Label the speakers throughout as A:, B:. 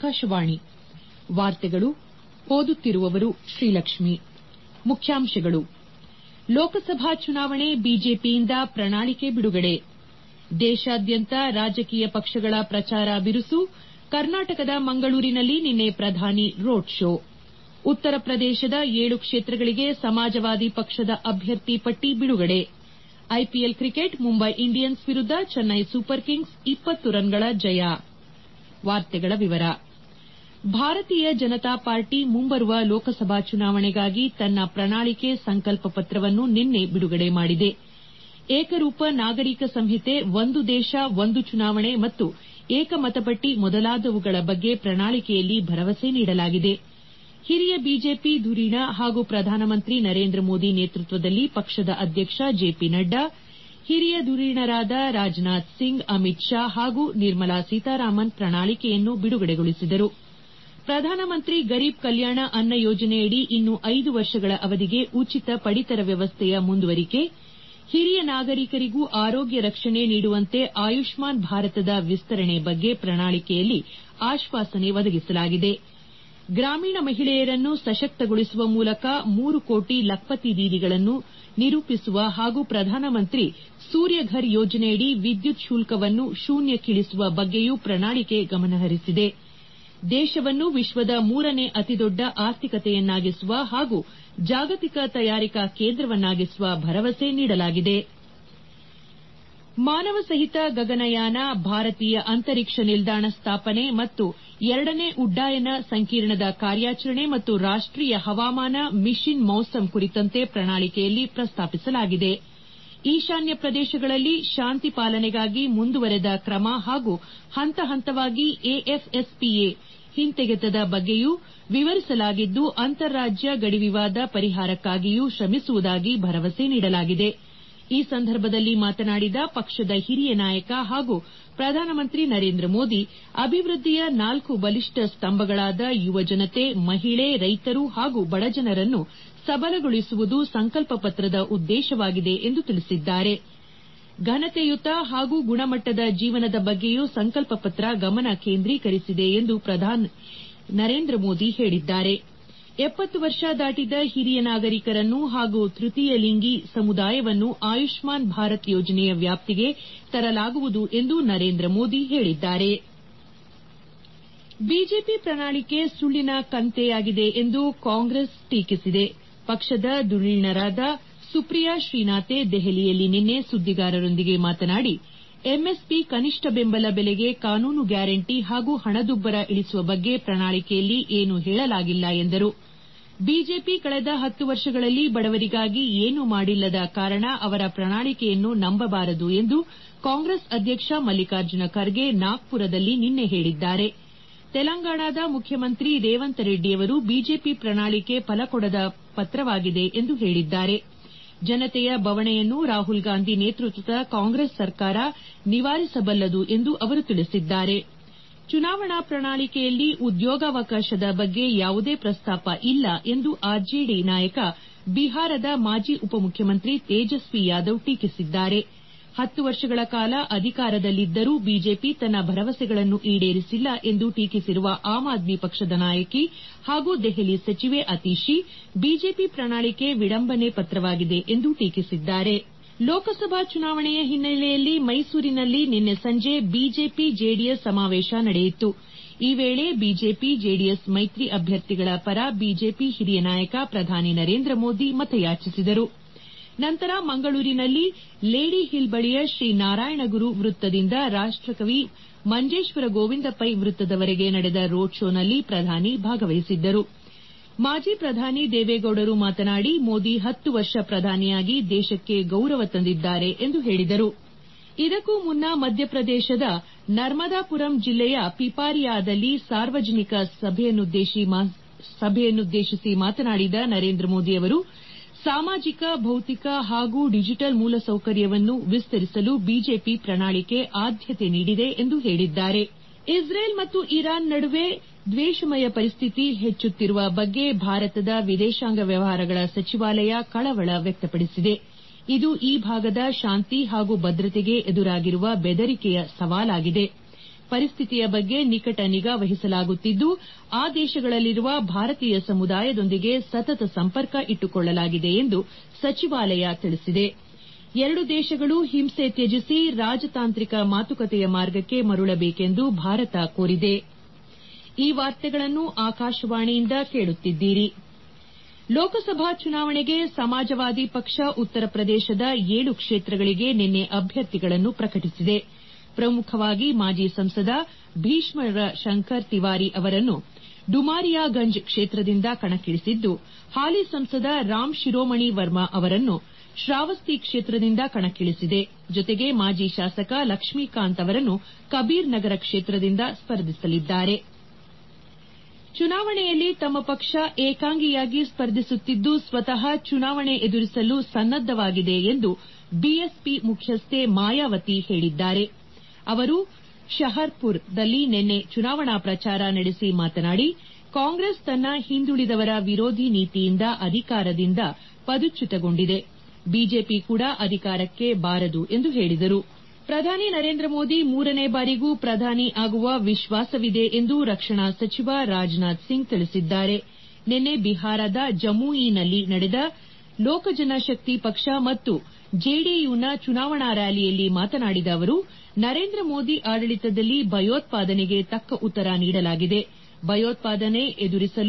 A: ಆಕಾಶವಾಣಿ ವಾರ್ತೆಗಳು ಓದುತ್ತಿರುವವರು ಶ್ರೀಲಕ್ಷ್ಮಿ ಮುಖ್ಯಾಂಶಗಳು ಲೋಕಸಭಾ ಚುನಾವಣೆ ಬಿಜೆಪಿಯಿಂದ ಪ್ರಣಾಳಿಕೆ ಬಿಡುಗಡೆ ದೇಶಾದ್ಯಂತ ರಾಜಕೀಯ ಪಕ್ಷಗಳ ಪ್ರಚಾರ ಬಿರುಸು ಕರ್ನಾಟಕದ ಮಂಗಳೂರಿನಲ್ಲಿ ನಿನ್ನೆ ಪ್ರಧಾನಿ ರೋಡ್ ಶೋ ಉತ್ತರ ಪ್ರದೇಶದ ಏಳು ಕ್ಷೇತ್ರಗಳಿಗೆ ಸಮಾಜವಾದಿ ಪಕ್ಷದ ಅಭ್ಯರ್ಥಿ ಪಟ್ಟಿ ಬಿಡುಗಡೆ ಐಪಿಎಲ್ ಕ್ರಿಕೆಟ್ ಮುಂಬೈ ಇಂಡಿಯನ್ಸ್ ವಿರುದ್ದ ಚೆನ್ನೈ ಸೂಪರ್ ಕಿಂಗ್ಸ್ ಇಪ್ಪತ್ತು ರನ್ಗಳ ಜಯ ಭಾರತೀಯ ಜನತಾ ಪಾರ್ಟಿ ಮುಂಬರುವ ಲೋಕಸಭಾ ಚುನಾವಣೆಗಾಗಿ ತನ್ನ ಪ್ರಣಾಳಿಕೆ ಸಂಕಲ್ಪ ಪತ್ರವನ್ನು ನಿನ್ನೆ ಬಿಡುಗಡೆ ಮಾಡಿದೆ ಏಕರೂಪ ನಾಗರಿಕ ಸಂಹಿತೆ ಒಂದು ದೇಶ ಒಂದು ಚುನಾವಣೆ ಮತ್ತು ಏಕಮತಪಟ್ಟಿ ಮೊದಲಾದವುಗಳ ಬಗ್ಗೆ ಪ್ರಣಾಳಿಕೆಯಲ್ಲಿ ಭರವಸೆ ನೀಡಲಾಗಿದೆ ಹಿರಿಯ ಬಿಜೆಪಿ ಧುರೀಣ ಹಾಗೂ ಪ್ರಧಾನಮಂತ್ರಿ ನರೇಂದ್ರ ಮೋದಿ ನೇತೃತ್ವದಲ್ಲಿ ಪಕ್ಷದ ಅಧ್ಯಕ್ಷ ಜೆಪಿ ನಡ್ಡಾ ಹಿರಿಯ ಧುರೀಣರಾದ ರಾಜನಾಥ್ ಸಿಂಗ್ ಅಮಿತ್ ಶಾ ಹಾಗೂ ನಿರ್ಮಲಾ ಸೀತಾರಾಮನ್ ಪ್ರಣಾಳಿಕೆಯನ್ನು ಬಿಡುಗಡೆಗೊಳಿಸಿದರು ಪ್ರಧಾನಮಂತ್ರಿ ಗರೀಬ್ ಕಲ್ಯಾಣ ಅನ್ನ ಯೋಜನೆಯಡಿ ಇನ್ನು ಐದು ವರ್ಷಗಳ ಅವಧಿಗೆ ಉಚಿತ ಪಡಿತರ ವ್ಯವಸ್ಥೆಯ ಮುಂದುವರಿಕೆ ಹಿರಿಯ ನಾಗರಿಕರಿಗೂ ಆರೋಗ್ಯ ರಕ್ಷಣೆ ನೀಡುವಂತೆ ಆಯುಷ್ಮಾನ್ ಭಾರತದ ವಿಸ್ತರಣೆ ಬಗ್ಗೆ ಪ್ರಣಾಳಿಕೆಯಲ್ಲಿ ಆಶ್ವಾಸನೆ ಒದಗಿಸಲಾಗಿದೆ ಗ್ರಾಮೀಣ ಮಹಿಳೆಯರನ್ನು ಸಶಕ್ತಗೊಳಿಸುವ ಮೂಲಕ ಮೂರು ಕೋಟಿ ಲಖ್ಪತಿ ದೀದಿಗಳನ್ನು ನಿರೂಪಿಸುವ ಹಾಗೂ ಪ್ರಧಾನಮಂತ್ರಿ ಸೂರ್ಯಘರ್ ಯೋಜನೆಯಡಿ ವಿದ್ಯುತ್ ಶುಲ್ಕವನ್ನು ಶೂನ್ಯಕ್ಕಿಳಿಸುವ ಬಗ್ಗೆಯೂ ಪ್ರಣಾಳಿಕೆ ಗಮನಹರಿಸಿದೆ ದೇಶವನ್ನು ವಿಶ್ವದ ಮೂರನೇ ಅತಿದೊಡ್ಡ ಆರ್ಥಿಕತೆಯನ್ನಾಗಿಸುವ ಹಾಗೂ ಜಾಗತಿಕ ತಯಾರಿಕಾ ಕೇಂದ್ರವನ್ನಾಗಿಸುವ ಭರವಸೆ ನೀಡಲಾಗಿದೆ ಮಾನವ ಸಹಿತ ಗಗನಯಾನ ಭಾರತೀಯ ಅಂತರಿಕ್ಷ ನಿಲ್ದಾಣ ಸ್ಥಾಪನೆ ಮತ್ತು ಎರಡನೇ ಉಡ್ಡಯನ ಸಂಕೀರ್ಣದ ಕಾರ್ಯಾಚರಣೆ ಮತ್ತು ರಾಷ್ಟೀಯ ಹವಾಮಾನ ಮಿಷನ್ ಮೌಸಮ್ ಕುರಿತಂತೆ ಪ್ರಣಾಳಿಕೆಯಲ್ಲಿ ಪ್ರಸ್ತಾಪಿಸಲಾಗಿದೆ ಈಶಾನ್ಯ ಪ್ರದೇಶಗಳಲ್ಲಿ ಶಾಂತಿ ಪಾಲನೆಗಾಗಿ ಮುಂದುವರೆದ ಕ್ರಮ ಹಾಗೂ ಹಂತ ಹಂತವಾಗಿ ಎಎಫ್ಎಸ್ಪಿಎ ಹಿಂತೆಗೆತದ ಬಗ್ಗೆಯೂ ವಿವರಿಸಲಾಗಿದ್ದು ಅಂತಾರಾಜ್ಯ ಗಡಿ ವಿವಾದ ಪರಿಹಾರಕ್ಕಾಗಿಯೂ ಶ್ರಮಿಸುವುದಾಗಿ ಭರವಸೆ ನೀಡಲಾಗಿದೆ ಈ ಸಂದರ್ಭದಲ್ಲಿ ಮಾತನಾಡಿದ ಪಕ್ಷದ ಹಿರಿಯ ನಾಯಕ ಹಾಗೂ ಪ್ರಧಾನಮಂತ್ರಿ ನರೇಂದ್ರ ಮೋದಿ ಅಭಿವೃದ್ದಿಯ ನಾಲ್ಕು ಬಲಿಷ್ಠ ಸ್ತಂಭಗಳಾದ ಯುವಜನತೆ ಮಹಿಳೆ ರೈತರು ಹಾಗೂ ಬಡಜನರನ್ನು ಸಬಲಗೊಳಿಸುವುದು ಸಂಕಲ್ಪ ಪತ್ರದ ಉದ್ದೇಶವಾಗಿದೆ ಎಂದು ತಿಳಿಸಿದ್ದಾರೆ ಘನತೆಯುತ ಹಾಗೂ ಗುಣಮಟ್ಟದ ಜೀವನದ ಬಗ್ಗೆಯೂ ಸಂಕಲ್ಪ ಪತ್ರ ಗಮನ ಕೇಂದ್ರೀಕರಿಸಿದೆ ಎಂದು ಪ್ರಧಾನಿ ನರೇಂದ್ರ ಮೋದಿ ಹೇಳಿದ್ದಾರೆ ಎಪ್ಪತ್ತು ವರ್ಷ ದಾಟಿದ ಹಿರಿಯ ನಾಗರಿಕರನ್ನು ಹಾಗೂ ತೃತೀಯ ಲಿಂಗಿ ಸಮುದಾಯವನ್ನು ಆಯುಷ್ಮಾನ್ ಭಾರತ್ ಯೋಜನೆಯ ವ್ಯಾಪ್ತಿಗೆ ತರಲಾಗುವುದು ಎಂದು ನರೇಂದ್ರ ಮೋದಿ ಹೇಳಿದ್ದಾರೆ ಬಿಜೆಪಿ ಪ್ರಣಾಳಿಕೆ ಸುಳ್ಳಿನ ಕಂತೆಯಾಗಿದೆ ಎಂದು ಕಾಂಗ್ರೆಸ್ ಟೀಕಿಸಿದೆ ಪಕ್ಷದ ಧುರೀಣರಾದ ಸುಪ್ರಿಯಾ ಶ್ರೀನಾಥೆ ದೆಹಲಿಯಲ್ಲಿ ನಿನ್ನೆ ಸುದ್ದಿಗಾರರೊಂದಿಗೆ ಮಾತನಾಡಿ ಎಂಎಸ್ಪಿ ಕನಿಷ್ಠ ಬೆಂಬಲ ಬೆಲೆಗೆ ಕಾನೂನು ಗ್ಯಾರಂಟಿ ಹಾಗೂ ಹಣದುಬ್ಬರ ಇಳಿಸುವ ಬಗ್ಗೆ ಪ್ರಣಾಳಿಕೆಯಲ್ಲಿ ಏನೂ ಹೇಳಲಾಗಿಲ್ಲ ಎಂದರು ಬಿಜೆಪಿ ಕಳೆದ ಹತ್ತು ವರ್ಷಗಳಲ್ಲಿ ಬಡವರಿಗಾಗಿ ಏನೂ ಮಾಡಿಲ್ಲದ ಕಾರಣ ಅವರ ಪ್ರಣಾಳಿಕೆಯನ್ನು ನಂಬಬಾರದು ಎಂದು ಕಾಂಗ್ರೆಸ್ ಅಧ್ಯಕ್ಷ ಮಲ್ಲಿಕಾರ್ಜುನ ಖರ್ಗೆ ನಾಗ್ಪುರದಲ್ಲಿ ನಿನ್ನೆ ಹೇಳಿದ್ದಾರೆ ತೆಲಂಗಾಣದ ಮುಖ್ಯಮಂತ್ರಿ ರೇವಂತ್ ರೆಡ್ಡಿಯವರು ಬಿಜೆಪಿ ಪ್ರಣಾಳಿಕೆ ಫಲಕೊಡದ ಪತ್ರವಾಗಿದೆ ಎಂದು ಹೇಳಿದ್ದಾರೆ ಜನತೆಯ ಬವಣೆಯನ್ನು ರಾಹುಲ್ ಗಾಂಧಿ ನೇತೃತ್ವದ ಕಾಂಗ್ರೆಸ್ ಸರ್ಕಾರ ನಿವಾರಿಸಬಲ್ಲದು ಎಂದು ಅವರು ತಿಳಿಸಿದ್ದಾರೆ ಚುನಾವಣಾ ಪ್ರಣಾಳಿಕೆಯಲ್ಲಿ ಉದ್ಯೋಗಾವಕಾಶದ ಬಗ್ಗೆ ಯಾವುದೇ ಪ್ರಸ್ತಾಪ ಇಲ್ಲ ಎಂದು ಆರ್ಜೆಡಿ ನಾಯಕ ಬಿಹಾರದ ಮಾಜಿ ಉಪಮುಖ್ಯಮಂತ್ರಿ ತೇಜಸ್ವಿ ಯಾದವ್ ಟೀಕಿಸಿದ್ದಾರೆ ಹತ್ತು ವರ್ಷಗಳ ಕಾಲ ಅಧಿಕಾರದಲ್ಲಿದ್ದರೂ ಬಿಜೆಪಿ ತನ್ನ ಭರವಸೆಗಳನ್ನು ಈಡೇರಿಸಿಲ್ಲ ಎಂದು ಟೀಕಿಸಿರುವ ಆಮ್ ಆದ್ಮಿ ಪಕ್ಷದ ನಾಯಕಿ ಹಾಗೂ ದೆಹಲಿ ಸಚಿವೆ ಅತಿಶಿ ಬಿಜೆಪಿ ಪ್ರಣಾಳಿಕೆ ವಿಡಂಬನೆ ಪತ್ರವಾಗಿದೆ ಎಂದು ಟೀಕಿಸಿದ್ದಾರೆ ಲೋಕಸಭಾ ಚುನಾವಣೆಯ ಹಿನ್ನೆಲೆಯಲ್ಲಿ ಮೈಸೂರಿನಲ್ಲಿ ನಿನ್ನೆ ಸಂಜೆ ಬಿಜೆಪಿ ಜೆಡಿಎಸ್ ಸಮಾವೇಶ ನಡೆಯಿತು ಈ ವೇಳೆ ಬಿಜೆಪಿ ಜೆಡಿಎಸ್ ಮೈತ್ರಿ ಅಭ್ಯರ್ಥಿಗಳ ಪರ ಬಿಜೆಪಿ ಹಿರಿಯ ನಾಯಕ ಪ್ರಧಾನಿ ನರೇಂದ್ರ ಮೋದಿ ಮತಯಾಚಿಸಿದರು ನಂತರ ಮಂಗಳೂರಿನಲ್ಲಿ ಲೇಡಿ ಹಿಲ್ ಬಳಿಯ ಶ್ರೀ ನಾರಾಯಣಗುರು ವೃತ್ತದಿಂದ ರಾಷ್ಟಕವಿ ಮಂಜೇಶ್ವರ ಗೋವಿಂದ ಪೈ ವೃತ್ತದವರೆಗೆ ನಡೆದ ರೋಡ್ ಶೋನಲ್ಲಿ ಪ್ರಧಾನಿ ಭಾಗವಹಿಸಿದ್ದರು ಮಾಜಿ ಪ್ರಧಾನಿ ದೇವೇಗೌಡರು ಮಾತನಾಡಿ ಮೋದಿ ಹತ್ತು ವರ್ಷ ಪ್ರಧಾನಿಯಾಗಿ ದೇಶಕ್ಕೆ ಗೌರವ ತಂದಿದ್ದಾರೆ ಎಂದು ಹೇಳಿದರು ಇದಕ್ಕೂ ಮುನ್ನ ಮಧ್ಯಪ್ರದೇಶದ ನರ್ಮದಾಪುರಂ ಜಿಲ್ಲೆಯ ಪಿಪಾರಿಯಾದಲ್ಲಿ ಸಾರ್ವಜನಿಕ ಸಭೆಯನ್ನುದ್ದೇಶಿಸಿ ಮಾತನಾಡಿದ ನರೇಂದ್ರ ಮೋದಿ ಅವರು ಸಾಮಾಜಿಕ ಭೌತಿಕ ಹಾಗೂ ಡಿಜಿಟಲ್ ಮೂಲಸೌಕರ್ಯವನ್ನು ವಿಸ್ತರಿಸಲು ಬಿಜೆಪಿ ಪ್ರಣಾಳಿಕೆ ಆದ್ಯತೆ ನೀಡಿದೆ ಎಂದು ಹೇಳಿದ್ದಾರೆ ಇಸ್ರೇಲ್ ಮತ್ತು ಇರಾನ್ ನಡುವೆ ದ್ವೇಷಮಯ ಪರಿಸ್ಥಿತಿ ಹೆಚ್ಚುತ್ತಿರುವ ಬಗ್ಗೆ ಭಾರತದ ವಿದೇಶಾಂಗ ವ್ಯವಹಾರಗಳ ಸಚಿವಾಲಯ ಕಳವಳ ವ್ಯಕ್ತಪಡಿಸಿದೆ ಇದು ಈ ಭಾಗದ ಶಾಂತಿ ಹಾಗೂ ಭದ್ರತೆಗೆ ಎದುರಾಗಿರುವ ಬೆದರಿಕೆಯ ಸವಾಲಾಗಿದೆ ಪರಿಸ್ಥಿತಿಯ ಬಗ್ಗೆ ನಿಕಟ ನಿಗಾ ವಹಿಸಲಾಗುತ್ತಿದ್ದು ಆ ದೇಶಗಳಲ್ಲಿರುವ ಭಾರತೀಯ ಸಮುದಾಯದೊಂದಿಗೆ ಸತತ ಸಂಪರ್ಕ ಇಟ್ಟುಕೊಳ್ಳಲಾಗಿದೆ ಎಂದು ಸಚಿವಾಲಯ ತಿಳಿಸಿದೆ ಎರಡು ದೇಶಗಳು ಹಿಂಸೆ ತ್ಯಜಿಸಿ ರಾಜತಾಂತ್ರಿಕ ಮಾತುಕತೆಯ ಮಾರ್ಗಕ್ಕೆ ಮರಳಬೇಕೆಂದು ಭಾರತ ಕೋರಿದೆ ಈ ವಾರ್ತೆಗಳನ್ನು ಆಕಾಶವಾಣಿಯಿಂದ ಕೇಳುತ್ತಿದ್ದೀರಿ ಲೋಕಸಭಾ ಚುನಾವಣೆಗೆ ಸಮಾಜವಾದಿ ಪಕ್ಷ ಉತ್ತರ ಪ್ರದೇಶದ ಏಳು ಕ್ಷೇತ್ರಗಳಿಗೆ ನಿನ್ನೆ ಅಭ್ಯರ್ಥಿಗಳನ್ನು ಪ್ರಕಟಿಸಿದೆ ಪ್ರಮುಖವಾಗಿ ಮಾಜಿ ಸಂಸದ ಭೀಷ್ಮರ ಶಂಕರ್ ತಿವಾರಿ ಅವರನ್ನು ಡುಮಾರಿಯಾಗಂಜ್ ಕ್ಷೇತ್ರದಿಂದ ಕಣಕ್ಕಿಳಿಸಿದ್ದು ಹಾಲಿ ಸಂಸದ ರಾಮ್ ಶಿರೋಮಣಿ ವರ್ಮಾ ಅವರನ್ನು ಶ್ರಾವಸ್ತಿ ಕ್ಷೇತ್ರದಿಂದ ಕಣಕ್ಕಿಳಿಸಿದೆ ಜೊತೆಗೆ ಮಾಜಿ ಶಾಸಕ ಲಕ್ಷ್ಮೀಕಾಂತ್ ಅವರನ್ನು ಕಬೀರ್ ನಗರ ಕ್ಷೇತ್ರದಿಂದ ಸ್ಪರ್ಧಿಸಲಿದ್ದಾರೆ ಚುನಾವಣೆಯಲ್ಲಿ ತಮ್ಮ ಪಕ್ಷ ಏಕಾಂಗಿಯಾಗಿ ಸ್ಪರ್ಧಿಸುತ್ತಿದ್ದು ಸ್ವತಃ ಚುನಾವಣೆ ಎದುರಿಸಲು ಸನ್ನದ್ದವಾಗಿದೆ ಎಂದು ಬಿಎಸ್ಪಿ ಮುಖ್ಯಸ್ಥೆ ಮಾಯಾವತಿ ಹೇಳಿದ್ದಾರೆ ಅವರು ಶಹರ್ಪುರ್ದಲ್ಲಿ ನಿನ್ನೆ ಚುನಾವಣಾ ಪ್ರಚಾರ ನಡೆಸಿ ಮಾತನಾಡಿ ಕಾಂಗ್ರೆಸ್ ತನ್ನ ಹಿಂದುಳಿದವರ ವಿರೋಧಿ ನೀತಿಯಿಂದ ಅಧಿಕಾರದಿಂದ ಪದಚ್ಯುತಗೊಂಡಿದೆ ಬಿಜೆಪಿ ಕೂಡ ಅಧಿಕಾರಕ್ಕೆ ಬಾರದು ಎಂದು ಹೇಳಿದರು ಪ್ರಧಾನಿ ನರೇಂದ್ರ ಮೋದಿ ಮೂರನೇ ಬಾರಿಗೂ ಪ್ರಧಾನಿ ಆಗುವ ವಿಶ್ವಾಸವಿದೆ ಎಂದು ರಕ್ಷಣಾ ಸಚಿವ ರಾಜನಾಥ್ ಸಿಂಗ್ ತಿಳಿಸಿದ್ದಾರೆ ನಿನ್ನೆ ಬಿಹಾರದ ಜಮುಯಿನಲ್ಲಿ ನಡೆದ ಲೋಕ ಜನಶಕ್ತಿ ಪಕ್ಷ ಮತ್ತು ಜೆಡಿಯುನ ಚುನಾವಣಾ ರ್ಯಾಲಿಯಲ್ಲಿ ಮಾತನಾಡಿದ ಅವರು ನರೇಂದ್ರ ಮೋದಿ ಆಡಳಿತದಲ್ಲಿ ಭಯೋತ್ಪಾದನೆಗೆ ತಕ್ಕ ಉತ್ತರ ನೀಡಲಾಗಿದೆ ಭಯೋತ್ಪಾದನೆ ಎದುರಿಸಲು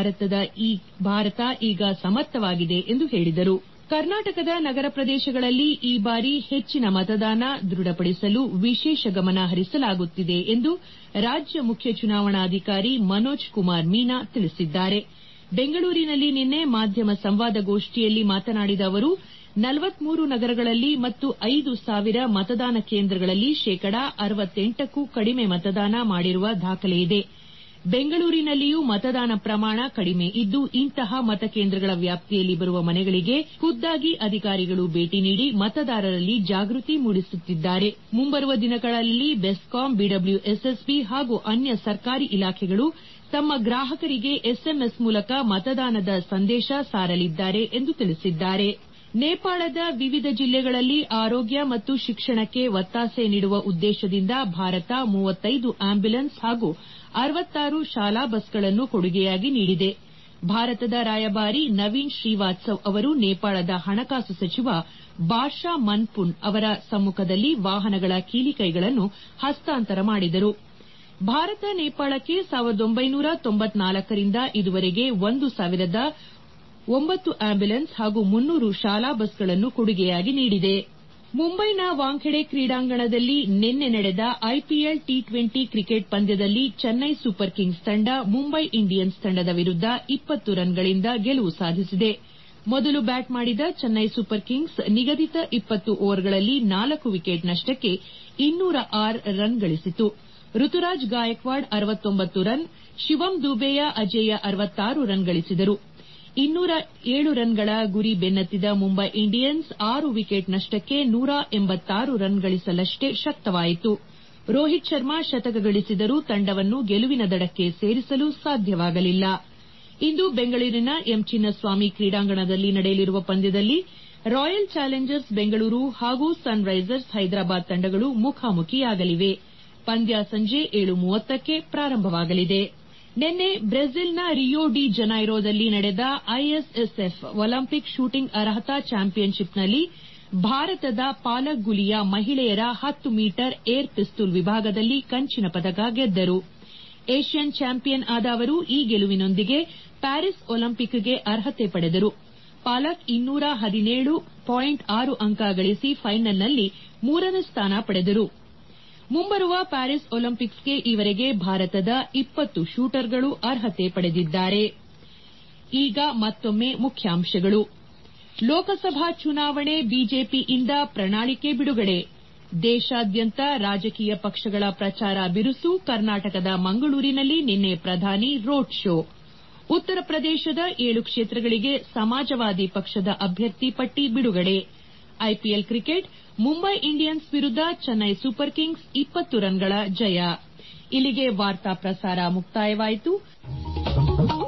A: ಭಾರತ ಈಗ ಸಮರ್ಥವಾಗಿದೆ ಎಂದು ಹೇಳಿದರು ಕರ್ನಾಟಕದ ನಗರ ಪ್ರದೇಶಗಳಲ್ಲಿ ಈ ಬಾರಿ ಹೆಚ್ಚಿನ ಮತದಾನ ದೃಢಪಡಿಸಲು ವಿಶೇಷ ಗಮನ ಹರಿಸಲಾಗುತ್ತಿದೆ ಎಂದು ರಾಜ್ಯ ಮುಖ್ಯ ಚುನಾವಣಾಧಿಕಾರಿ ಮನೋಜ್ ಕುಮಾರ್ ಮೀನಾ ತಿಳಿಸಿದ್ದಾರೆ ಬೆಂಗಳೂರಿನಲ್ಲಿ ನಿನ್ನೆ ಮಾಧ್ಯಮ ಸಂವಾದಗೋಷ್ಠಿಯಲ್ಲಿ ಮಾತನಾಡಿದ ಅವರು ನಲವತ್ಮೂರು ನಗರಗಳಲ್ಲಿ ಮತ್ತು ಐದು ಸಾವಿರ ಮತದಾನ ಕೇಂದ್ರಗಳಲ್ಲಿ ಶೇಕಡಾ ಅರವತ್ತೆಂಟಕ್ಕೂ ಕಡಿಮೆ ಮತದಾನ ಮಾಡಿರುವ ದಾಖಲೆಯಿದೆ ಬೆಂಗಳೂರಿನಲ್ಲಿಯೂ ಮತದಾನ ಪ್ರಮಾಣ ಕಡಿಮೆ ಇದ್ದು ಇಂತಹ ಮತಕೇಂದ್ರಗಳ ವ್ಯಾಪ್ತಿಯಲ್ಲಿ ಬರುವ ಮನೆಗಳಿಗೆ ಖುದ್ದಾಗಿ ಅಧಿಕಾರಿಗಳು ಭೇಟಿ ನೀಡಿ ಮತದಾರರಲ್ಲಿ ಜಾಗೃತಿ ಮೂಡಿಸುತ್ತಿದ್ದಾರೆ ಮುಂಬರುವ ದಿನಗಳಲ್ಲಿ ಬೆಸ್ಕಾಂ ಬಿಡಬ್ಲ್ಯೂಎಸ್ಎಸ್ಬಿ ಹಾಗೂ ಅನ್ಯ ಸರ್ಕಾರಿ ಇಲಾಖೆಗಳು ತಮ್ಮ ಗ್ರಾಹಕರಿಗೆ ಎಸ್ಎಂಎಸ್ ಮೂಲಕ ಮತದಾನದ ಸಂದೇಶ ಸಾರಲಿದ್ದಾರೆ ಎಂದು ತಿಳಿಸಿದ್ದಾರೆ ನೇಪಾಳದ ವಿವಿಧ ಜಿಲ್ಲೆಗಳಲ್ಲಿ ಆರೋಗ್ಯ ಮತ್ತು ಶಿಕ್ಷಣಕ್ಕೆ ಒತ್ತಾಸೆ ನೀಡುವ ಉದ್ದೇಶದಿಂದ ಭಾರತ ಮೂವತ್ತೈದು ಆಂಬ್ಯುಲೆನ್ಸ್ ಹಾಗೂ ಅರವತ್ತಾರು ಶಾಲಾ ಬಸ್ಗಳನ್ನು ಕೊಡುಗೆಯಾಗಿ ನೀಡಿದೆ ಭಾರತದ ರಾಯಭಾರಿ ನವೀನ್ ಶ್ರೀವಾತ್ಸವ್ ಅವರು ನೇಪಾಳದ ಹಣಕಾಸು ಸಚಿವ ಬಾಷಾ ಮನ್ಪುನ್ ಅವರ ಸಮ್ಮುಖದಲ್ಲಿ ವಾಹನಗಳ ಕೀಲಿಕೈಗಳನ್ನು ಹಸ್ತಾಂತರ ಮಾಡಿದರು ಭಾರತ ನೇಪಾಳಕ್ಕೆ ಸಾವಿರದ ಒಂಬೈನೂರ ತೊಂಬತ್ನಾಲ್ಕರಿಂದ ಇದುವರೆಗೆ ಒಂದು ಸಾವಿರದ ಒಂಬತ್ತು ಆಂಬ್ಯುಲೆನ್ಸ್ ಹಾಗೂ ಮುನ್ನೂರು ಶಾಲಾ ಬಸ್ಗಳನ್ನು ಕೊಡುಗೆಯಾಗಿ ನೀಡಿದೆ ಮುಂಬೈನ ವಾಂಖೆಡೆ ಕ್ರೀಡಾಂಗಣದಲ್ಲಿ ನಿನ್ನೆ ನಡೆದ ಐಪಿಎಲ್ ಟಿ ಟ್ವೆಂಟಿ ಕ್ರಿಕೆಟ್ ಪಂದ್ಯದಲ್ಲಿ ಚೆನ್ನೈ ಸೂಪರ್ ಕಿಂಗ್ಸ್ ತಂಡ ಮುಂಬೈ ಇಂಡಿಯನ್ಸ್ ತಂಡದ ವಿರುದ್ದ ಇಪ್ಪತ್ತು ರನ್ಗಳಿಂದ ಗೆಲುವು ಸಾಧಿಸಿದೆ ಮೊದಲು ಬ್ಯಾಟ್ ಮಾಡಿದ ಚೆನ್ನೈ ಸೂಪರ್ ಕಿಂಗ್ಸ್ ನಿಗದಿತ ಇಪ್ಪತ್ತು ಓವರ್ಗಳಲ್ಲಿ ನಾಲ್ಕು ವಿಕೆಟ್ ನಷ್ಟಕ್ಕೆ ಇನ್ನೂರ ಆರು ರನ್ ಗಳಿಸಿತು ಋತುರಾಜ್ ಗಾಯಕ್ವಾಡ್ ಅರವತ್ತೊಂಬತ್ತು ರನ್ ಶಿವಂ ದುಬೆಯ ಅಜೇಯ ಅರವತ್ತಾರು ರನ್ ಗಳಿಸಿದರು ಇನ್ನೂರ ಏಳು ರನ್ಗಳ ಗುರಿ ಬೆನ್ನತ್ತಿದ ಮುಂಬೈ ಇಂಡಿಯನ್ಸ್ ಆರು ವಿಕೆಟ್ ನಷ್ಟಕ್ಕೆ ನೂರ ಎಂಬತ್ತಾರು ರನ್ ಗಳಿಸಲಷ್ಟೇ ಶಕ್ತವಾಯಿತು ರೋಹಿತ್ ಶರ್ಮಾ ಶತಕ ಗಳಿಸಿದರೂ ತಂಡವನ್ನು ಗೆಲುವಿನ ದಡಕ್ಕೆ ಸೇರಿಸಲು ಸಾಧ್ಯವಾಗಲಿಲ್ಲ ಇಂದು ಬೆಂಗಳೂರಿನ ಎಂ ಚಿನ್ನಸ್ವಾಮಿ ಕ್ರೀಡಾಂಗಣದಲ್ಲಿ ನಡೆಯಲಿರುವ ಪಂದ್ಯದಲ್ಲಿ ರಾಯಲ್ ಚಾಲೆಂಜರ್ಸ್ ಬೆಂಗಳೂರು ಹಾಗೂ ಸನ್ ರೈಸರ್ಸ್ ಹೈದರಾಬಾದ್ ತಂಡಗಳು ಮುಖಾಮುಖಿಯಾಗಲಿವೆ ಪಂದ್ಯ ಸಂಜೆ ಏಳು ಮೂವತ್ತಕ್ಕೆ ಪ್ರಾರಂಭವಾಗಲಿದೆ ನಿನ್ನೆ ಬ್ರೆಜಿಲ್ನ ರಿಯೋ ಡಿ ಜನೈರೊದಲ್ಲಿ ನಡೆದ ಐಎಸ್ಎಸ್ಎಫ್ ಒಲಿಂಪಿಕ್ ಶೂಟಿಂಗ್ ಅರ್ಹತಾ ಚಾಂಪಿಯನ್ಶಿಪ್ನಲ್ಲಿ ಭಾರತದ ಪಾಲಕ್ ಗುಲಿಯಾ ಮಹಿಳೆಯರ ಹತ್ತು ಮೀಟರ್ ಏರ್ ಪಿಸ್ತೂಲ್ ವಿಭಾಗದಲ್ಲಿ ಕಂಚಿನ ಪದಕ ಗೆದ್ದರು ಏಷ್ಯನ್ ಚಾಂಪಿಯನ್ ಆದ ಅವರು ಈ ಗೆಲುವಿನೊಂದಿಗೆ ಪ್ಯಾರಿಸ್ ಒಲಿಂಪಿಕ್ಗೆ ಅರ್ಹತೆ ಪಡೆದರು ಪಾಲಕ್ ಇನ್ನೂರ ಹದಿನೇಳು ಪಾಯಿಂಟ್ ಆರು ಅಂಕ ಗಳಿಸಿ ಫೈನಲ್ನಲ್ಲಿ ಮೂರನೇ ಸ್ಥಾನ ಪಡೆದರು ಮುಂಬರುವ ಪ್ಯಾರಿಸ್ ಒಲಿಂಪಿಕ್ಸ್ಗೆ ಈವರೆಗೆ ಭಾರತದ ಇಪ್ಪತ್ತು ಶೂಟರ್ಗಳು ಅರ್ಹತೆ ಪಡೆದಿದ್ದಾರೆ ಈಗ ಮತ್ತೊಮ್ಮೆ ಮುಖ್ಯಾಂಶಗಳು ಲೋಕಸಭಾ ಚುನಾವಣೆ ಬಿಜೆಪಿಯಿಂದ ಪ್ರಣಾಳಿಕೆ ಬಿಡುಗಡೆ ದೇಶಾದ್ಯಂತ ರಾಜಕೀಯ ಪಕ್ಷಗಳ ಪ್ರಚಾರ ಬಿರುಸು ಕರ್ನಾಟಕದ ಮಂಗಳೂರಿನಲ್ಲಿ ನಿನ್ನೆ ಪ್ರಧಾನಿ ರೋಡ್ ಶೋ ಉತ್ತರ ಪ್ರದೇಶದ ಏಳು ಕ್ಷೇತ್ರಗಳಿಗೆ ಸಮಾಜವಾದಿ ಪಕ್ಷದ ಅಭ್ಯರ್ಥಿ ಪಟ್ಟಿ ಬಿಡುಗಡೆ ಐಪಿಎಲ್ ಕ್ರಿಕೆಟ್ ಮುಂಬೈ ಇಂಡಿಯನ್ಸ್ ವಿರುದ್ದ ಚೆನ್ನೈ ಸೂಪರ್ ಕಿಂಗ್ಸ್ ಇಪ್ಪತ್ತು ರನ್ಗಳ ಜಯ ಇಲ್ಲಿಗೆ ವಾರ್ತಾ ಪ್ರಸಾರ ಮುಕ್ತಾಯವಾಯಿತು